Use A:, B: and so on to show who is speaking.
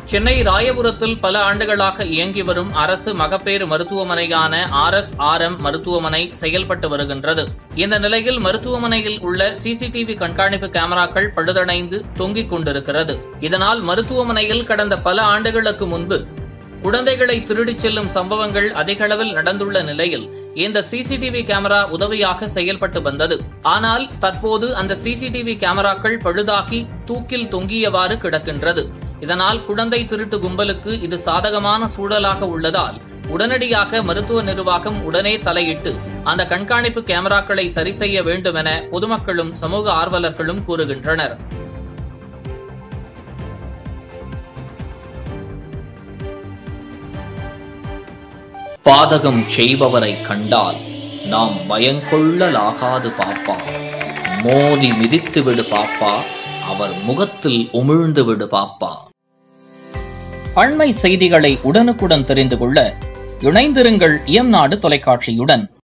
A: சென்னை ராயபுரத்தில் பல ஆண்டுகளாக இயங்கி வரும் அரசு மகப்பேறு மருத்துவமனையான ஆர் எஸ் ஆர் எம் மருத்துவமனை செயல்பட்டு வருகின்றது இந்த நிலையில் மருத்துவமனையில் உள்ள சிசிடிவி கண்காணிப்பு கேமராக்கள் பழுதடைந்து தொங்கிக் கொண்டிருக்கிறது இதனால் மருத்துவமனையில் கடந்த பல ஆண்டுகளுக்கு முன்பு குழந்தைகளை திருடிச் செல்லும் சம்பவங்கள் அதிகளவில் நடந்துள்ள நிலையில் இந்த சிசிடிவி கேமரா உதவியாக செயல்பட்டு வந்தது ஆனால் தற்போது அந்த சிசிடிவி கேமராக்கள் பழுதாகி தூக்கில் தொங்கியவாறு கிடக்கின்றது இதனால் குழந்தை திருட்டு கும்பலுக்கு இது சாதகமான சூழலாக உள்ளதால் உடனடியாக மருத்துவ நிர்வாகம் உடனே தலையிட்டு அந்த கண்காணிப்பு கேமராக்களை சரி செய்ய வேண்டும் என பொதுமக்களும் சமூக ஆர்வலர்களும் கூறுகின்றனர் பாதகம் செய்பவரை கண்டால் நாம் பயங்கொள்ளலாகாது பாப்பா மோதி மிதித்து விடு பாப்பா அவர் முகத்தில் உமிழ்ந்து விடு பாப்பா அண்மை செய்திகளை உடனுக்குடன் தெரிந்து கொள்ள இணைந்திருங்கள் இயம்நாடு தொலைக்காட்சியுடன்